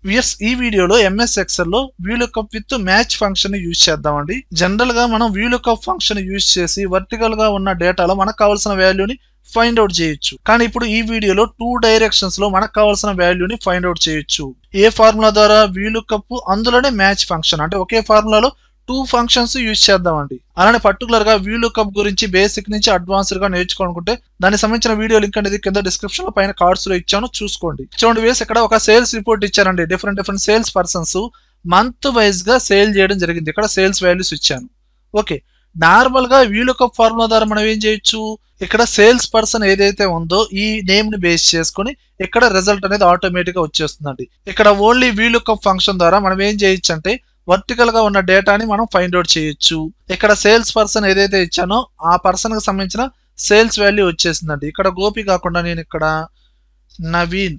VS ఈ వీడియోలో MS Excel లో VLOOKUP with match function use చేద్దామండి జనరల్ గా మనం వీలుకప్ ఫంక్షన్ యూజ్ చేసి వర్టికల్ గా ఉన్న డేటాలో మనకు కావాల్సిన వాల్యూని ఫైండ్ అవుట్ చేయొచ్చు కానీ ఇప్పుడు ఈ వీడియోలో టూ డైరెక్షన్స్ లో మనకు కావాల్సిన వాల్యూని ఫైండ్ అవుట్ చేయొచ్చు ఏ ఫార్ములా ద్వారా వీలుకప్ అందులోనే మ్యాచ్ ఫంక్షన్ అంటే ఒకే ఫార్ములాలో టూ ఫంక్షన్స్ యూజ్ చేద్దామండి అలానే పర్టికులర్ గా వ్యూ లుకప్ గురించి బేసిక్ నుంచి అడ్వాన్స్డ్ గా నేర్చుకోనుకుంటే దానికి సంబంధించిన వీడియో లింక్ అనేది కింద డిస్క్రిప్షన్ లో పైన కార్డ్స్ లో ఇచ్చాను చూసుకోండి చూడండి వేసి ఇక్కడ ఒక సేల్స్ రిపోర్ట్ ఇచ్చారండి different different sales persons month wise గా సేల్ చేయడం జరిగింది ఇక్కడ సేల్స్ వాల్యూస్ ఇచ్చాను ఓకే నార్మల్ గా వ్యూ లుకప్ ఫార్ములా ద్వారా మనం ఏం చేయొచ్చు ఇక్కడ సేల్స్ పర్సన్ ఏదైతే ఉందో ఈ నేమ్ ని బేస్ చేసుకుని ఇక్కడ రిజల్ట్ అనేది ఆటోమేటిక్ గా వచ్చేస్తుందండి ఇక్కడ ఓన్లీ వ్యూ లుకప్ ఫంక్షన్ ద్వారా మనం ఏం చేయొచ్చు అంటే వర్టికల్ గా ఉన్న డేటాని మనం ఫైండ్ అవుట్ చేయొచ్చు ఇక్కడ సేల్స్ పర్సన్ ఏదైతే ఇచ్చానో ఆ పర్సన్ కి సంబంధించిన సేల్స్ వాల్యూ వచ్చేసిందండి ఇక్కడ గోపి కాకుండా నేను ఇక్కడ నవీన్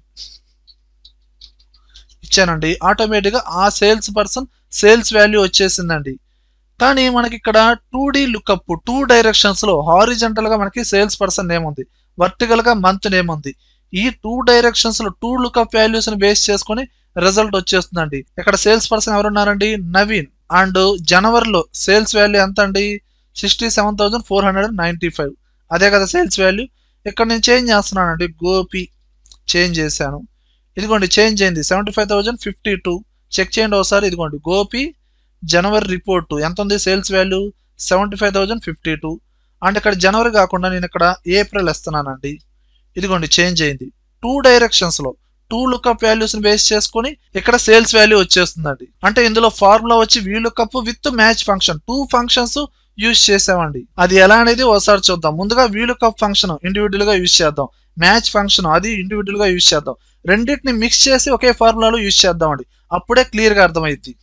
ఇచ్చానండి ఆటోమేటిక్ గా ఆ సేల్స్ పర్సన్ సేల్స్ వాల్యూ వచ్చేసిందండి కానీ మనకి ఇక్కడ two D lookup two directions లో హారిజెంటల్ గా మనకి సేల్స్ పర్సన్ నేమ్ ఉంది వర్టికల్ గా మంత్ నేమ్ ఉంది ఈ టూ డైరెక్షన్స్ లో టూ లుకప్ వాల్యూస్ ని బేస్ చేసుకొని రిజల్ట్ వచ్చేస్తుందండి ఇక్కడ సేల్స్ పర్సన్ ఎవరున్నారండి నవీన్ అండ్ జనవరిలో సేల్స్ వాల్యూ ఎంత అండి sixty seven thousand four hundred ninety five అదే కదా సేల్స్ వాల్యూ ఇక్కడ నేను చేంజ్ చేస్తున్నానండి గోపి చేంజ్ చేశాను ఇదిగోండి చేంజ్ అయింది seventy five thousand fifty two check చేయండి ఒకసారి ఇదిగోండి గోపి జనవరి రిపోర్ట్ ఎంత ఉంది sales value seventy five thousand fifty two and ఇక్కడ జనవరి కాకుండా నేను ఇక్కడ ఏప్రిల్ ఇస్తున్నానండి ఇదిగోండి చేంజ్ అయింది టూ డైరెక్షన్స్ లో టూ లుకప్ వాల్యూస్ ని బేస్ చేసుకొని ఇక్కడ సేల్స్ వాల్యూ వచ్చేస్తుందండి అంటే ఇందులో ఫార్ములా వచ్చి VLOOKUP with match function two functions use చేసామండి అది ఎలా అనేది ఒకసారి చూద్దాం ముందుగా వీ లుకప్ ఫంక్షన్ ఇండివిజువల్ గా యూజ్ చేద్దాం మ్యాచ్ ఫంక్షన్ అది ఇండివిజువల్ గా యూజ్ చేద్దాం రెండింటిని మిక్స్ చేసి ఒకే ఫార్ములాలో యూజ్ చేద్దామండి అప్పుడే క్లియర్ గా అర్థమైంది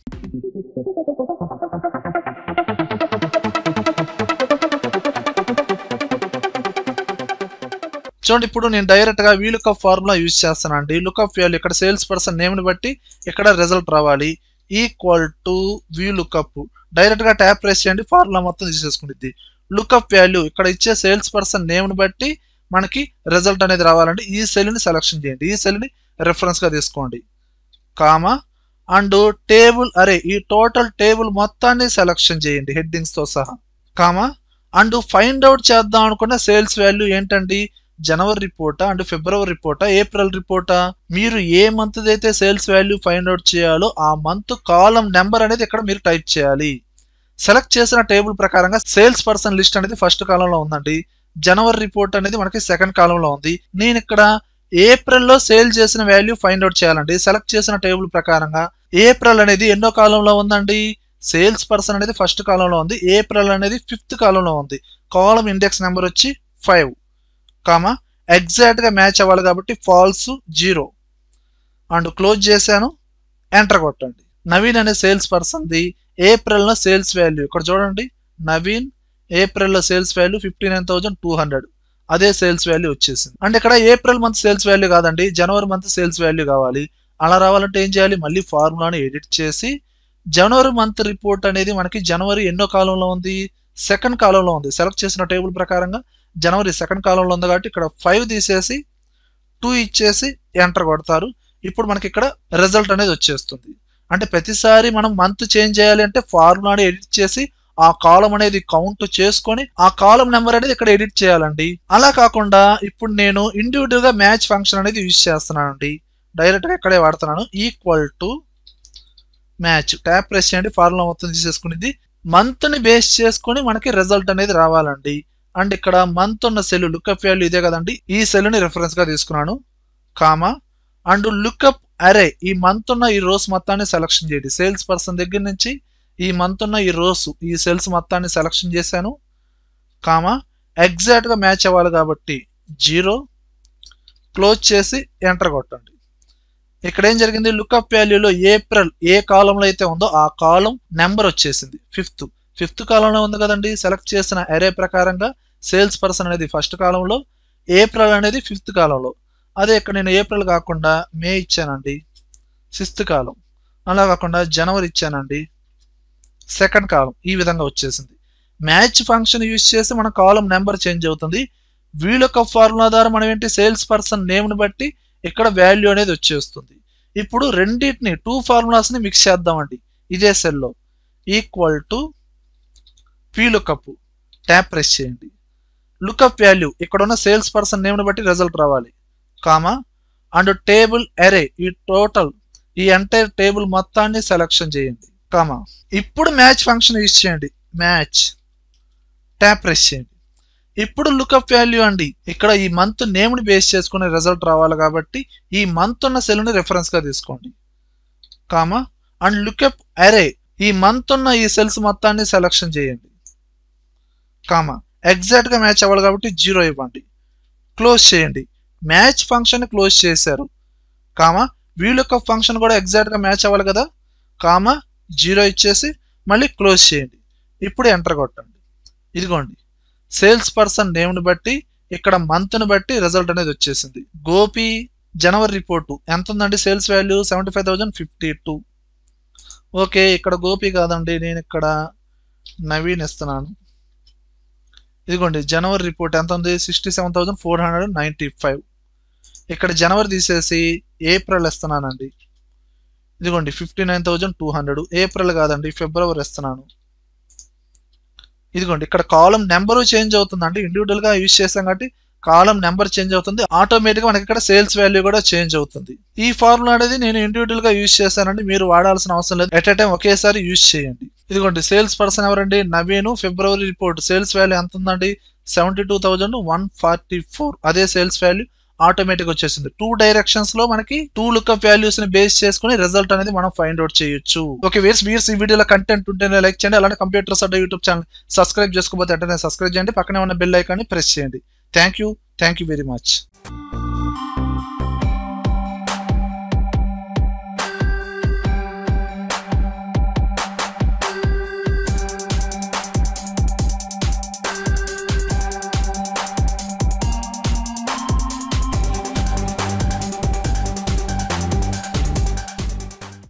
చూడండి ఇప్పుడు నేను డైరెక్ట్ గా వీ లుకప్ ఫార్ములా యూజ్ చేస్తానండి లుకప్ వాల్యూ ఇక్కడ సేల్స్ పర్సన్ నేమ్ ని బట్టి ఇక్కడ రిజల్ట్ రావాలి equal to VLOOKUP direct గా ట్యాప్ ప్రెస్ చేయండి ఫార్ములా మొత్తం తీసేసుకుంటుంది లుకప్ వాల్యూ ఇక్కడ ఇచ్చే సేల్స్ పర్సన్ నేమ్ ని బట్టి మనకి రిజల్ట్ అనేది రావాలంటే ఈ సెల్ ని సెలెక్షన్ చేయండి ఈ సెల్ ని రెఫరెన్స్ గా తీసుకోండి కామా అండ్ టేబుల్ అరే ఈ టోటల్ టేబుల్ మొత్తాన్ని సెలెక్షన్ చేయండి హెడ్డింగ్స్ తో సహా కామా అండ్ ఫైండ్ అవుట్ చేద్దాం అనుకున్న సేల్స్ వాల్యూ ఏంటండి జనవరి రిపోర్టా అండ్ ఫిబ్రవరి రిపోర్టా ఏప్రిల్ రిపోర్టా మీరు ఏ మంత్ అయితే సేల్స్ వాల్యూ ఫైండ్ అవుట్ చేయాలో ఆ మంత్ కాలం నెంబర్ అనేది ఇక్కడ మీరు టైప్ చేయాలి సెలెక్ట్ చేసిన టేబుల్ ప్రకారంగా సేల్స్ పర్సన్ లిస్ట్ అనేది ఫస్ట్ కాలంలో ఉందండి జనవరి రిపోర్ట్ అనేది మనకి సెకండ్ కాలంలో ఉంది నేను ఇక్కడ ఏప్రిల్లో సేల్ చేసిన వాల్యూ ఫైండ్ అవుట్ చేయాలండి సెలెక్ట్ చేసిన టేబుల్ ప్రకారంగా ఏప్రిల్ అనేది ఎన్నో కాలంలో ఉందండి సేల్స్ పర్సన్ అనేది ఫస్ట్ కాలంలో ఉంది ఏప్రిల్ అనేది ఫిఫ్త్ కాలంలో ఉంది కాలం ఇండెక్స్ నెంబర్ వచ్చి ఫైవ్ కామా ఎగ్జాక్ట్ గా మ్యాచ్ అవ్వాలి కాబట్టి ఫాల్స్ జీరో అండ్ క్లోజ్ చేశాను ఎంటర్ కొట్టండి నవీన్ అనే సేల్స్ పర్సన్ది ఏప్రిల్లో సేల్స్ వాల్యూ ఇక్కడ చూడండి నవీన్ ఏప్రిల్లో sales value fifty nine thousand two hundred అదే సేల్స్ వాల్యూ వచ్చేసింది అంటే ఇక్కడ ఏప్రిల్ మంత్ సేల్స్ వాల్యూ కాదండి జనవరి మంత్ సేల్స్ వాల్యూ కావాలి అలా రావాలంటే ఏం చేయాలి మళ్ళీ ఫార్ములాని ఎడిట్ చేసి జనవరి మంత్ రిపోర్ట్ అనేది మనకి జనవరి ఎన్నో కాలంలో ఉంది సెకండ్ కాలంలో ఉంది సెలెక్ట్ చేసిన టేబుల్ ప్రకారంగా జనవరి సెకండ్ కాలంలో ఉంది కాబట్టి ఇక్కడ ఫైవ్ తీసేసి టూ ఇచ్చేసి ఎంటర్ కొడతారు ఇప్పుడు మనకి ఇక్కడ రిజల్ట్ అనేది వచ్చేస్తుంది అంటే ప్రతిసారి మనం మంత్ చేంజ్ చేయాలి అంటే ఫార్ములాని ఎడిట్ చేసి ఆ కాలం అనేది కౌంట్ చేసుకొని ఆ కాలం నెంబర్ అనేది ఇక్కడ ఎడిట్ చేయాలండి అలా కాకుండా ఇప్పుడు నేను ఇండివిజువల్ గా మ్యాచ్ ఫంక్షన్ అనేది యూజ్ చేస్తున్నానండి డైరెక్ట్ గా ఇక్కడే వాడుతున్నాను equal to match tab press చేయండి ఫార్ములా మొత్తం తీసేసుకునేది మంత్ ని బేస్ చేసుకొని మనకి రిజల్ట్ అనేది రావాలండి అండ్ ఇక్కడ మంత్ ఉన్న సెల్ లుకప్ వాల్యూ ఇదే కదండి ఈ సెల్ ని రెఫరెన్స్ గా తీసుకున్నాను కామా అండ్ లుకప్ అరే ఈ మంత్ ఉన్న ఈ రోస్ మొత్తాన్ని సెలెక్షన్ చేయండి సేల్స్ పర్సన్ దగ్గర నుంచి ఈ మంత్ ఉన్న ఈ రోస్ ఈ సెల్స్ మొత్తాన్ని సెలెక్షన్ చేశాను కామా ఎగ్జాక్ట్ గా మ్యాచ్ అవ్వాలి కాబట్టి జీరో క్లోజ్ చేసి ఎంటర్ కొట్టండి ఇక్కడ ఏం జరిగింది లుకప్ వాల్యూలో ఏప్రిల్ ఏ కాలంలో అయితే ఉందో ఆ కాలం నెంబర్ వచ్చేసింది ఫిఫ్త్ ఫిఫ్త్ కాలంలో ఉంది కదండి సెలెక్ట్ చేసిన అరే ప్రకారంగా సేల్స్ పర్సన్ అనేది ఫస్ట్ కాలంలో ఏప్రిల్ అనేది ఫిఫ్త్ కాలంలో అదే ఇక్కడ నేను ఏప్రిల్ కాకుండా మే ఇచ్చానండి సిక్స్త్ కాలం అలా కాకుండా జనవరి ఇచ్చానండి సెకండ్ కాలం ఈ విధంగా వచ్చేసింది మ్యాచ్ ఫంక్షన్ యూజ్ చేసి మన కాలం నెంబర్ చేంజ్ అవుతుంది వీళ్ళొక ఫార్ములా ద్వారా మనం ఏంటి సేల్స్ పర్సన్ నేమ్ని బట్టి ఇక్కడ వాల్యూ అనేది వచ్చేస్తుంది ఇప్పుడు రెండింటిని టూ ఫార్ములాస్ని మిక్స్ చేద్దామండి ఇదే సెల్లో equal to VLOOKUP tab press చేయండి లుకప్ వాల్యూ ఇక్కడ ఉన్న సేల్స్ పర్సన్ నేమ్ని బట్టి రిజల్ట్ రావాలి కామా అండ్ టేబుల్ అరే ఈ టోటల్ ఈ ఎంటైర్ టేబుల్ మొత్తాన్ని సెలెక్షన్ చేయండి కామా ఇప్పుడు మ్యాచ్ ఫంక్షన్ యూజ్ చేయండి మ్యాచ్ ట్యాప్ ప్రెస్ చేయండి ఇప్పుడు లుకప్ వాల్యూ అండి ఇక్కడ ఈ మంత్ నేమ్ని బేస్ చేసుకునే రిజల్ట్ రావాలి కాబట్టి ఈ మంత్ ఉన్న సెల్ని గా తీసుకోండి కామా అండ్ లుకప్ అరే ఈ మంత్ ఉన్న ఈ సెల్స్ మొత్తాన్ని సెలెక్షన్ చేయండి కామా ఎగ్జాక్ట్గా మ్యాచ్ అవ్వాలి కాబట్టి జీరో ఇవ్వండి క్లోజ్ చేయండి మ్యాచ్ ఫంక్షన్ క్లోజ్ చేశారు కామా వీలుకప్ ఫంక్షన్ కూడా ఎగ్జాక్ట్గా మ్యాచ్ అవ్వాలి కదా కామా జీరో ఇచ్చేసి మళ్ళీ క్లోజ్ చేయండి ఇప్పుడు ఎంటర్ కొట్టండి ఇదిగోండి సేల్స్ పర్సన్ నేమ్ని బట్టి ఇక్కడ మంత్ని బట్టి రిజల్ట్ అనేది వచ్చేసింది గోపి జనవరి రిపోర్టు ఎంత ఉందండి sales value seventy five thousand fifty two okay ఇక్కడ గోపి కాదండి నేను ఇక్కడ నవీన్ ఇస్తున్నాను ఇదిగోండి జనవరి రిపోర్ట్ ఎంత ఉంది sixty seven thousand four hundred ninety five ఇక్కడ జనవరి తీసేసి ఏప్రిల్ ఇస్తున్నానండి ఇదిగోండి fifty nine thousand two hundred April కాదండి ఫిబ్రవరి ఇస్తున్నాను ఇదిగోండి ఇక్కడ కాలం నెంబరు చేంజ్ అవుతుంది అంటే ఇండివిజువల్ గా యూజ్ చేస్తాం కాబట్టి కాలం నెంబర్ చేంజ్ అవుతుంది ఆటోమేటిక్ గా మనకి ఇక్కడ సేల్స్ వాల్యూ కూడా చేంజ్ అవుతుంది ఈ ఫార్ములా అనేది నేను ఇండివిజువల్ గా యూజ్ చేస్తానండి మీరు వాడాల్సిన అవసరం లేదు ఎట్ ఎ టైం ఒకేసారి యూజ్ చేయండి ఇదిగోండి సేల్స్ పర్సన్ ఎవరండి నవీన్ ఫిబ్రవరి రిపోర్ట్ సేల్స్ వాల్యూ ఎంత ఉందండి seventy two thousand one forty four అదే సేల్స్ వాల్యూ ఆటోమేటిక్ వచ్చేసింది టూ డైరెక్షన్స్ లో మనకి టూ లుక్అప్ వాల్యూస్ ని బేస్ చేసుకుని రిజల్ట్ అనేది మనం ఫైండ్ అవుట్ చేయొచ్చు ఓకే వీర్స్ వీర్స్ ఈ వీడియోలో కంటెంట్ ఉంటేనే లైక్ చేయండి అలానే కంప్యూటర్స్ అడ్డ యూట్యూబ్ ఛానల్ సబ్స్క్రైబ్ చేసుకోకపోతే వెంటనే సబ్స్క్రైబ్ చేయండి పక్కనే ఉన్న బెల్ ఐకాన్ని ప్రెస్ చేయండి thank you thank you very much